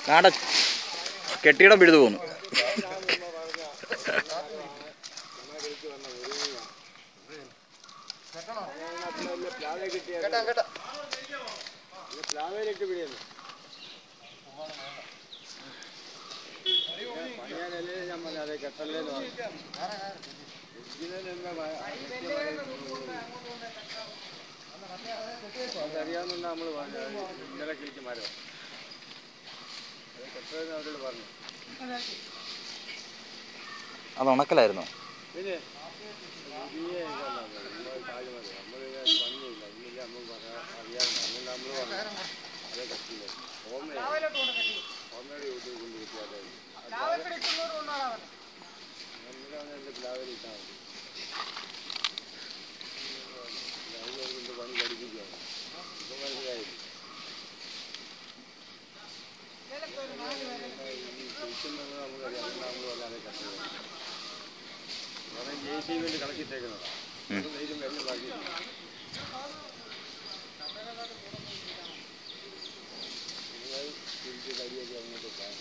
കാണ്ട കെട്ടിയിടം പിഴുതു പോന്നു അറിയാവുന്ന നമ്മൾ ഇന്നലെ കിളിക്ക് മരം കെട്ടതെന്ന് അവരോട് പറഞ്ഞു അത് ഉണക്കലായിരുന്നോ പിന്നെ പുതിയ ഇതല്ല നമ്മൾ കാര്യം മതി നമ്മൾ പണിയില്ല ഇന്നില്ല നമ്മൾ പറയാ അറിയാവുന്ന അതുകൊണ്ട് നമ്മൾ പറഞ്ഞു അതേ കട്ടില്ല ഓമയാണ് ഓമയുടെ യൂട്യൂബ് കൊണ്ട് കിട്ടിയാലേ എന്നിട്ട് പ്ലാവിൽ ഇട്ടാൽ മതി പ്ലാവിൽ കൊണ്ട് പണി പഠിപ്പിക്കുകയാണ് ഇപ്പം മനസ്സിലായില്ല ഈ കുളിക്കുന്നത് നമുക്കറിയാം അതുകൊണ്ട് നമ്മൾ വല്ലാതെ കഷ്ടപ്പെടും കാരണം ജെ സി വേണ്ടി കണക്കിട്ടേക്കുന്നതാണ് അത് ധൈര്യം വരുന്ന ബാക്കി നിങ്ങൾ തിരിച്ച് കടിയൊക്കെ അങ്ങോട്ട് പോകാം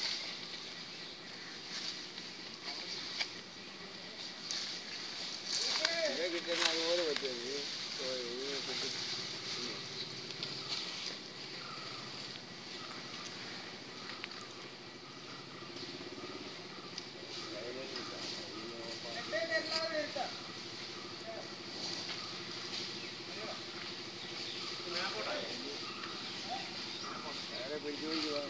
ഇവ കിട്ടുന്ന അതുപോലെ പറ്റും നേരെ പിടിച്ചു പിടിച്ചു പോകാം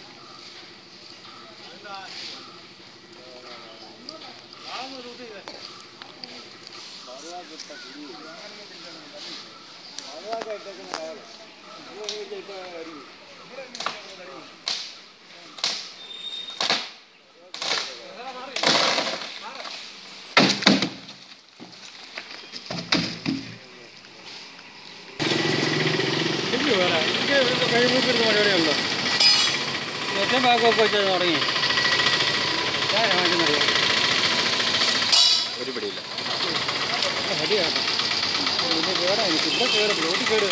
മറുവാക്കിട്ട കുടിയില്ല മറുവാക്ക ഇട്ടേക്കുന്ന കയറ് ഇത് ഇപ്പൊ അടിക്കും കഴിവുന്ന പരിപാടിയുണ്ടോ ഏറ്റവും ഭാഗമൊക്കെ വെച്ച് തുടങ്ങി ഞാൻ വാങ്ങിക്കുന്നറിയാം ഒരു പിടിയില്ല അടിയാട്ടോ ഇത് കയറാം എനിക്ക് ഇവിടെ കയറും റോഡിൽ കയറുക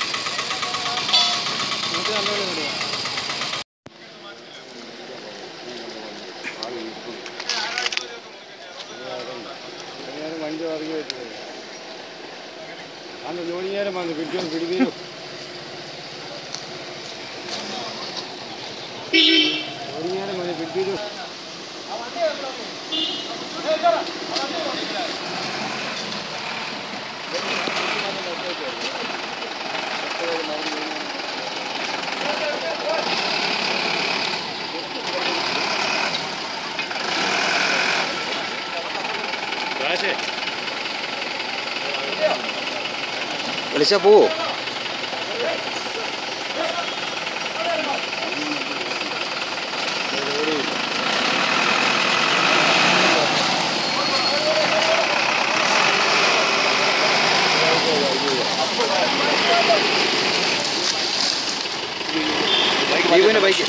നമുക്ക് നല്ലപോലെ കയറുക നേരം വണ്ടി ഇറങ്ങി വെച്ചത് അന്ന് ജോലി നേരം വന്ന് പിടിച്ചോ പിടിവീരും ജോലി നേരം വന്ന് പിടിവീരും വിളിച്ചാ പോവോ ദീപുവിന്റെ ബൈക്ക്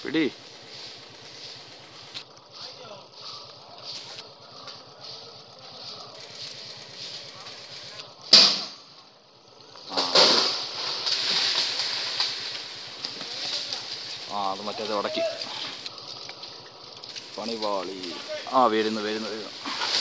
പിടി ആ അത് മറ്റേത് ഉടക്കി പണിപാളി ആ വരുന്നു വരുന്നു വരുന്നു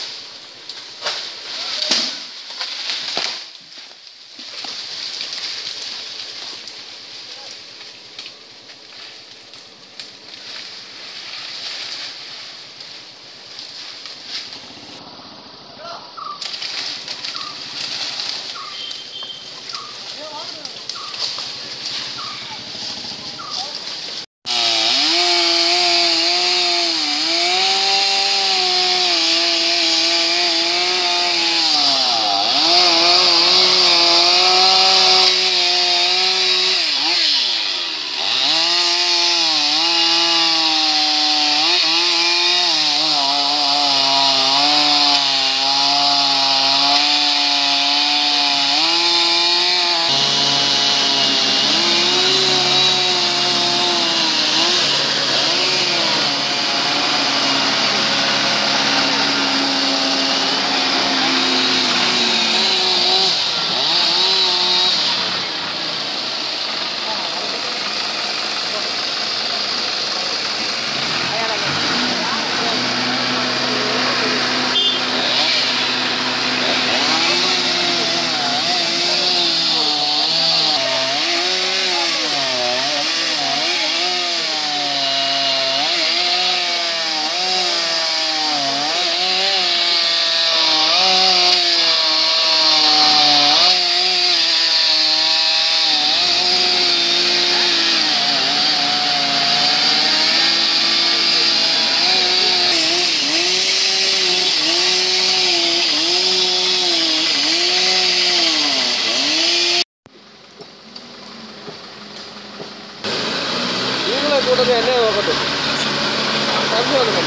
നിങ്ങളെ കൂട്ടത്തിൽ എന്നെ നോക്കട്ടെ സംശയമൊന്നുമില്ല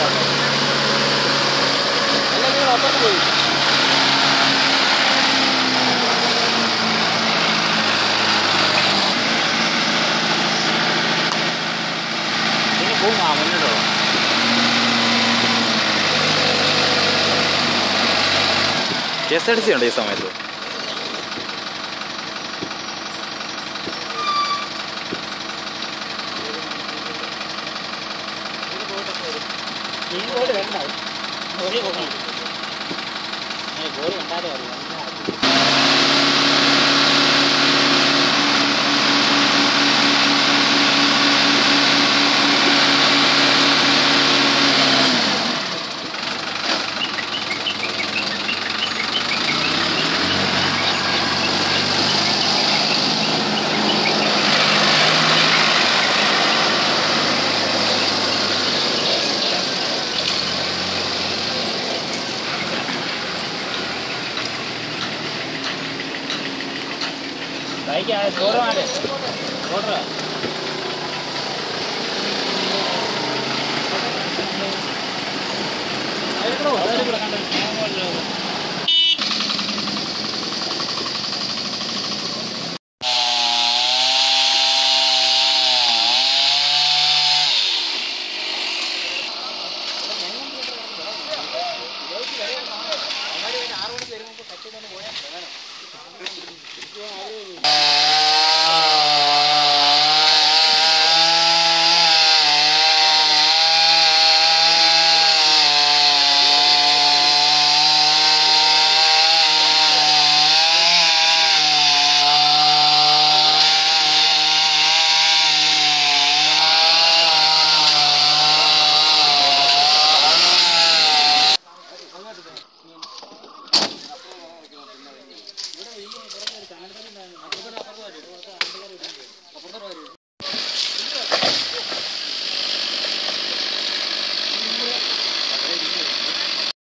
അല്ല നിങ്ങൾ അപ്പുറത്ത് പോയി ഇനി പോകും ആ മുന്നോട്ടോ K S R T C ഉണ്ട് ഈ സമയത്ത് ഈ ബോർഡ് വേണ്ട ബോഡി പോകണം ബോഡി കണ്ടാലേ അറിയാം ബൈക്ക് ചോറ് വേണ്ടേ ഓർഡർ